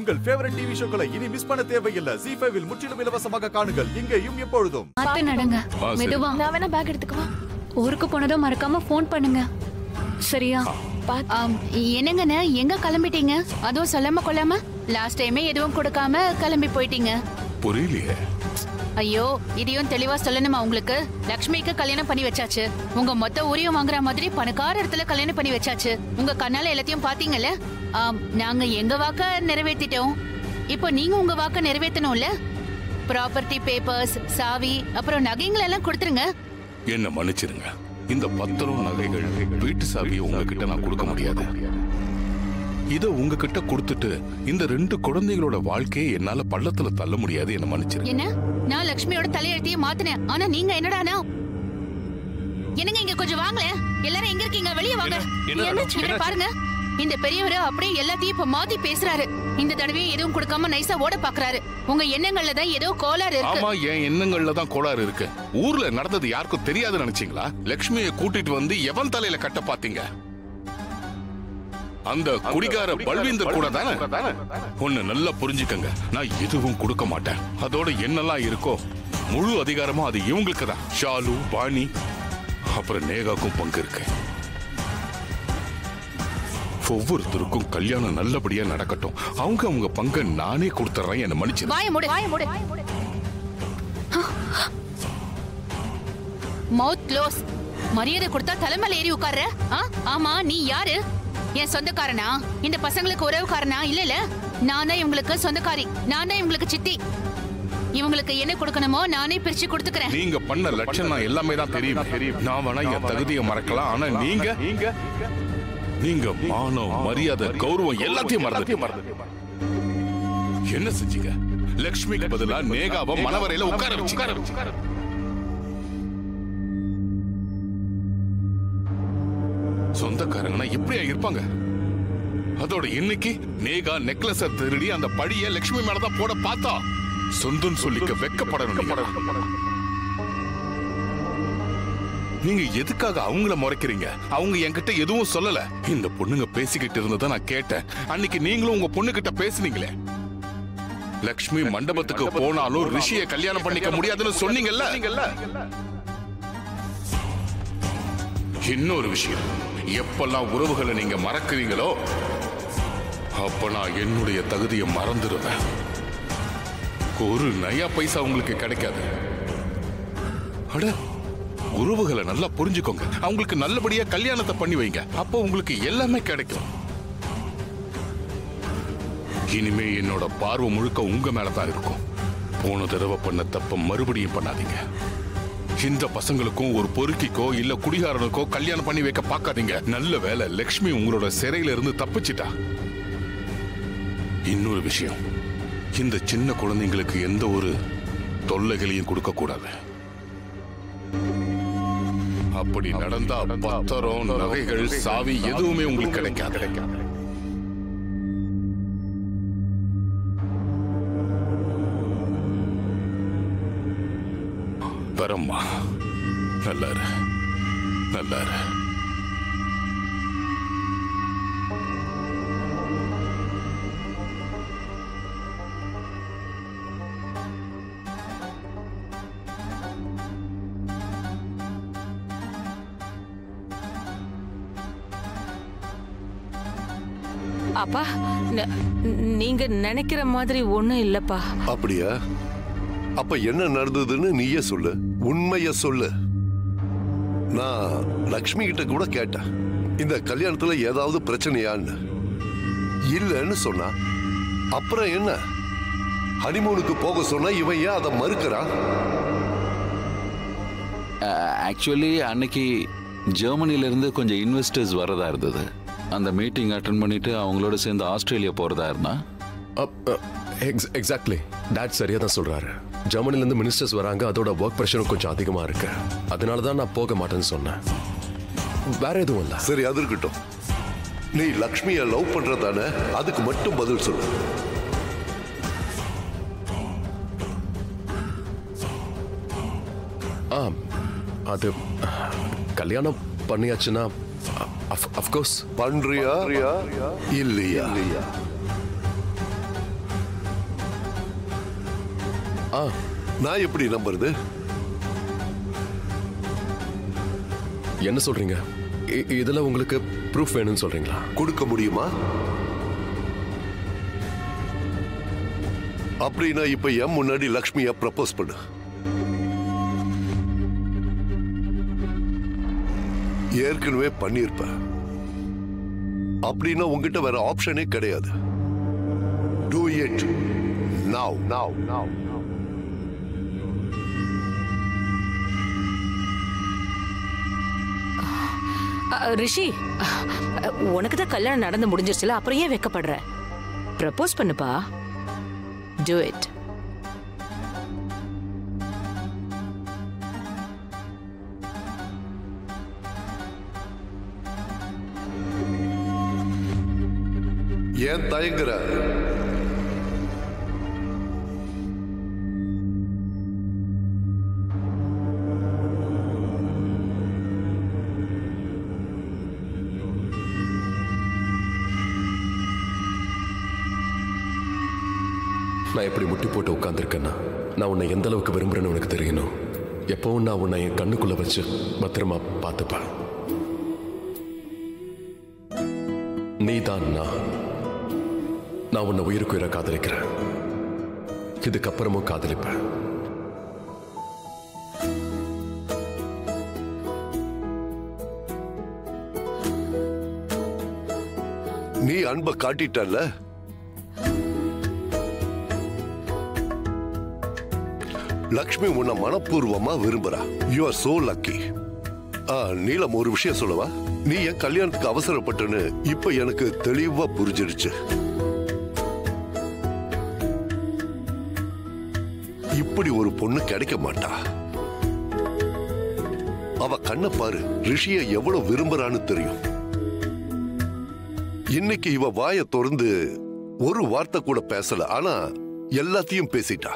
உங்கள் favourite TV ஷோக்களை இனி miss பண்ண தேவையில்லை ஜி ஃபைவில் முற்றிலும் இலவசமாக காணுங்கள் இங்கேயும் எப்பொழுதும் பார்த்து நடங்க ஆ, சரி. மெதுவா நான் வேணா பேக் எடுத்துக்கவா ஊருக்கு போனதும் மறக்காம ஃபோன் பண்ணுங்க சரியா ஆம், என்னங்கண்ணே எங்க கிளம்பிட்டீங்க அதுவும் சொல்லாம கொள்ளாம லாஸ்ட் டைமே எதுவும் கொடுக்காம கிளம்பி போயிட்டீங்க புரியலையே ஐயோ இதையும் தெளிவா சொல்லணுமா உங்களுக்கு லக்ஷ்மிக்கு கல்யாணம் பண்ணி வச்சாச்சு உங்க மொத்த ஊரையும் வாங்குற மாதிரி பணக்கார இடத்துல கல்யாணம் பண்ணி வச்சாச்சு உங்க கண்ணால எல்லாத்தையும் பாத்தீங்கல்ல ஆம், நாங்க எங்க வாக்க நிறைவேத்திட்டோம் இப்போ நீங்க உங்க வாக்க நிறைவேத்தணும்ல ப்ராப்பர்ட்டி பேப்பர்ஸ் சாவி அப்புறம் நகைங்களை எல்லாம் கொடுத்துருங்க என்ன மன்னிச்சிருங்க இந்த பத்திரம் நகைகள் வீட்டு சாவியை உங்ககிட்ட நான் கொடுக்க முடியாது இத உங்ககிட்ட கொடுத்துட்டு இந்த ரெண்டு குழந்தைகளோட வாழ்க்கையை என்னால பள்ளத்துல தள்ள முடியாது என்ன மன்னிச்சிருங்க என்ன நான் லக்ஷ்மியோட தலையெழுத்தையே மாத்தினேன் ஆனா நீங்க என்னடானா என்னங்க இங்க கொஞ்சம் வாங்களேன் எல்லாரும் எங்க இருக்கீங்க வெளிய வாங்க என்ன- இவரை பாருங்க இந்த பெரியவர் அப்படியே எல்லாத்தையும் இப்ப மாத்தி பேசுறாரு இந்த தடவையும் எதுவும் கொடுக்காம நைஸா ஓட பாக்குறாரு உங்க எண்ணங்கள்ல தான் ஏதோ கோளாறு இருக்கு ஆமா என் எண்ணங்கள்ல தான் கோளாறு இருக்கு ஊர்ல நடந்தது யாருக்கும் தெரியாதுன்னு நினைச்சீங்களா லக்ஷ்மியை கூட்டிட்டு வந்து எவன் தலையில கட்ட பாத்தீங்க அந்த குடிகார பல்வீந்தர் கூட தானே ஒண்ணு நல்லா புரிஞ்சுக்கங்க நான் எதுவும் கொடுக்க மாட்டேன் அதோட என்னெல்லாம் இருக்கோ முழு அதிகாரமும் அது இவங்களுக்கு தான் ஷாலு பாணி அப்புறம் நேகாக்கும் பங்கு இருக்கு ஒவ்வொருத்தருக்கும் கல்யாணம் நல்லபடியா நடக்கட்டும் அவங்க அவங்க பங்கை நானே கொடுத்துறேன் என்ன மன்னிச்சிரு வாய மூடு வாய மூடு மவுத் க்ளோஸ் மரியாதை கொடுத்தா தலைமையில ஏறி உட்கார்ற ஆ? ஆமா நீ யாரு என் சொந்தக்காரனா இந்த பசங்களுக்கு உறவுக்காரனா இல்ல இல்ல நான் தான் இவங்களுக்கு சொந்தக்காரி நான் தான் இவங்களுக்கு சித்தி இவங்களுக்கு என்ன கொடுக்கணுமோ நானே பிரிச்சு கொடுத்துக்கிறேன் நீங்க பண்ண லட்சணம் எல்லாமே தான் தெரியும் நான் வேணா என் தகுதியை மறக்கலாம் ஆனா நீங்க நீங்க மானம் மரியாதை கௌரவம் எல்லாத்தையும் மறந்து என்ன செஞ்சீங்க லக்ஷ்மிக்கு பதிலா நேகாவை மனவரையில உட்கார வச்சு உட்கார வச்சு சொந்தக்காரங்கன்னா எப்படியா இருப்பாங்க அதோட இன்னைக்கு நேகா நெக்லஸ திருடி அந்த பழிய லக்ஷ்மி மேலதான் போட பார்த்தா சொந்தம் சொல்லிக்க வெக்கப்படணும் நீங்க. நீங்க எதுக்காக அவங்கள முறைக்கிறீங்க அவங்க என்கிட்ட எதுவும் சொல்லல இந்த பொண்ணுங்க பேசிக்கிட்டு இருந்ததை நான் கேட்டேன் அன்னைக்கு நீங்களும் உங்க பொண்ணு கிட்ட பேசுனீங்களே லக்ஷ்மி மண்டபத்துக்கு போனாலும் ரிஷியை கல்யாணம் பண்ணிக்க முடியாதுன்னு சொன்னீங்கல்ல இன்னொரு விஷயம் எப்பெல்லாம் உறவுகளை நீங்க மறக்கிறீங்களோ அப்ப நான் என்னுடைய தகுதியை மறந்துடுவேன் ஒரு நயா பைசா உங்களுக்கு கிடைக்காது அட உறவுகளை நல்லா புரிஞ்சுக்கோங்க அவங்களுக்கு நல்லபடியா கல்யாணத்தை பண்ணி வைங்க அப்போ உங்களுக்கு எல்லாமே கிடைக்கும் இனிமே என்னோட பார்வை முழுக்க உங்க மேலதான் இருக்கும் போன தடவை பண்ண தப்ப மறுபடியும் பண்ணாதீங்க இந்த பசங்களுக்கும் ஒரு பொறுக்கிக்கோ இல்ல குடிகாரனுக்கோ கல்யாணம் பண்ணி வைக்க பார்க்காதீங்க நல்ல வேலை லக்ஷ்மி உங்களோட சிறையில இருந்து தப்பிச்சிட்டா இன்னொரு விஷயம் இந்த சின்ன குழந்தைங்களுக்கு எந்த ஒரு தொல்லைகளையும் கொடுக்க கூடாது அப்படி நடந்தா பத்திரம் நகைகள் சாவி எதுவுமே உங்களுக்கு கிடைக்காது வரம்மா நல்லா இரு நல்லா இரு அப்பா ந- நீங்க நினைக்கிற மாதிரி ஒண்ணும் இல்லப்பா அப்படியா அப்ப என்ன நடந்ததுன்னு நீயே சொல்லு உண்மைய சொல்லு நான் லக்ஷ்மி கிட்ட கூட கேட்டேன் இந்த கல்யாணத்துல ஏதாவது பிரச்சனையான்னு இல்லைன்னு சொன்னா அப்புறம் என்ன ஹனிமூனுக்கு போக சொன்னா இவன் ஏன் அதை மறுக்கிறான் ஆக்சுவலி அன்னைக்கு ஜெர்மனில இருந்து கொஞ்சம் இன்வெஸ்டர்ஸ் வரதா இருந்தது அந்த மீட்டிங் அட்டன் பண்ணிட்டு அவங்களோட சேர்ந்து ஆஸ்திரேலியா போறதா இருந்தா எக்ஸாக்ட்லி டேட் சரியா தான் சொல்றாரு ஜெர்மனில இருந்து மினிஸ்டர்ஸ் வராங்க அதோட ஒர்க் ப்ரெஷரும் கொஞ்சம் அதிகமா இருக்கு அதனால தான் நான் போக மாட்டேன்னு சொன்னேன் வேற எதுவும் இல்ல சரி அது இருக்கட்டும் நீ லக்ஷ்மிய லவ் பண்றதானே அதுக்கு மட்டும் பதில் சொல்லு ஆ அது கல்யாணம் பண்ணியாச்சுன்னா அஃப்கோர்ஸ் பண்றியா இல்லையா ஆ நான் எப்படி நம்புறது என்ன சொல்றீங்க இ- இதுல உங்களுக்கு ப்ரூஃப் வேணும்னு சொல்றீங்களா கொடுக்க முடியுமா அப்படின்னா இப்ப என் முன்னாடி லக்ஷ்மிய ப்ரப்போஸ் பண்ணு ஏற்கனவே பண்ணியிருப்ப அப்படின்னா உங்ககிட்ட வேற ஆப்ஷனே கிடையாது do it now now now அ, ரிஷி அ, உனக்கு தான் கல்யாணம் நடந்து முடிஞ்சிருச்சுல அப்புறம் ஏன் வெக்கப்படுற ப்ரப்போஸ் பண்ணுப்பா டூ இட் ஏன் தயங்குற நான் எப்படி முட்டி போட்டு உட்காந்துருக்கேன்னா நான் உன்னை எந்த அளவுக்கு விரும்புறேன்னு உனக்கு தெரியணும் எப்பவும் நான் உன்னை என் கண்ணுக்குள்ள வச்சு பத்திரமா பார்த்துப்பேன் நீ தான் நான் நான் உன்னை உயிருக்கு உயிரை காதலிக்கிறேன் இதுக்கப்புறமும் காதலிப்பேன் நீ அன்பை காட்டிட்டல்ல லக்ஷ்மி உன்னை மனப்பூர்வமா விரும்புறா you are so lucky Neelam ஒரு விஷயம் சொல்லவா நீ என் கல்யாணத்துக்கு அவசரப்பட்டன்னு இப்ப எனக்கு தெளிவா புரிஞ்சிருச்சு இப்படி ஒரு பொண்ணு கிடைக்க மாட்டா அவ கண்ணை பாரு ரிஷிய எவ்வளவு விரும்புறான்னு தெரியும் இன்னைக்கு இவ வாய திறந்து ஒரு வார்த்தை கூட பேசல ஆனா எல்லாத்தையும் பேசிட்டா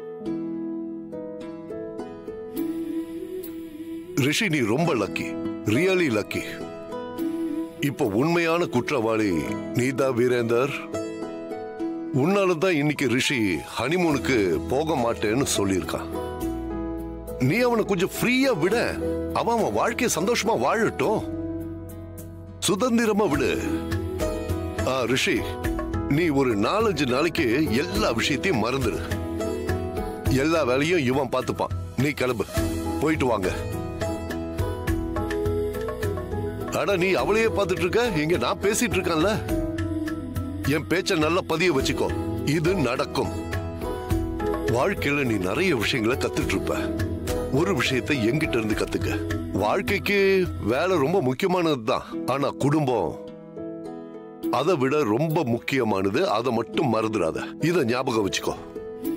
ரிஷி நீ ரொம்ப லக்கி ரியலி லக்கி இப்ப உண்மையான குற்றவாளி நீதான் வீரேந்தர் உன்னால தான் இன்னைக்கு ரிஷி ஹனிமூனுக்கு போக மாட்டேன்னு சொல்லியிருக்கான் நீ அவனை கொஞ்சம் ஃப்ரீயா விட அவன் அவன் வாழ்க்கைய சந்தோஷமா வாழட்டும் சுதந்திரமா விடு ஆ ரிஷி நீ ஒரு நாலஞ்சு நாளைக்கு எல்லா விஷயத்தையும் மறந்துடு எல்லா வேலையும் இவன் பார்த்துப்பான் நீ கிளம்பு போயிட்டு வாங்க அட நீ அவளையே பார்த்துட்டு இருக்க இங்க நான் பேசிட்டு இருக்கேன்ல என் பேச்ச நல்லா பதிய வச்சுக்கோ இது நடக்கும் வாழ்க்கையில நீ நிறைய விஷயங்களை கத்துட்டு இருப்ப ஒரு விஷயத்தை எங்கிட்ட இருந்து கத்துக்க வாழ்க்கைக்கு வேலை ரொம்ப முக்கியமானதுதான் ஆனா குடும்பம் அதை விட ரொம்ப முக்கியமானது அதை மட்டும் மறந்துடாத இதை ஞாபகம் வச்சுக்கோ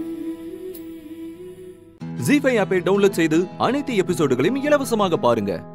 ஜி ஃபைவ் ஆப்பை டவுன்லோட் செய்து அனைத்து எபிசோடுகளையும் இலவசமாக பாருங்க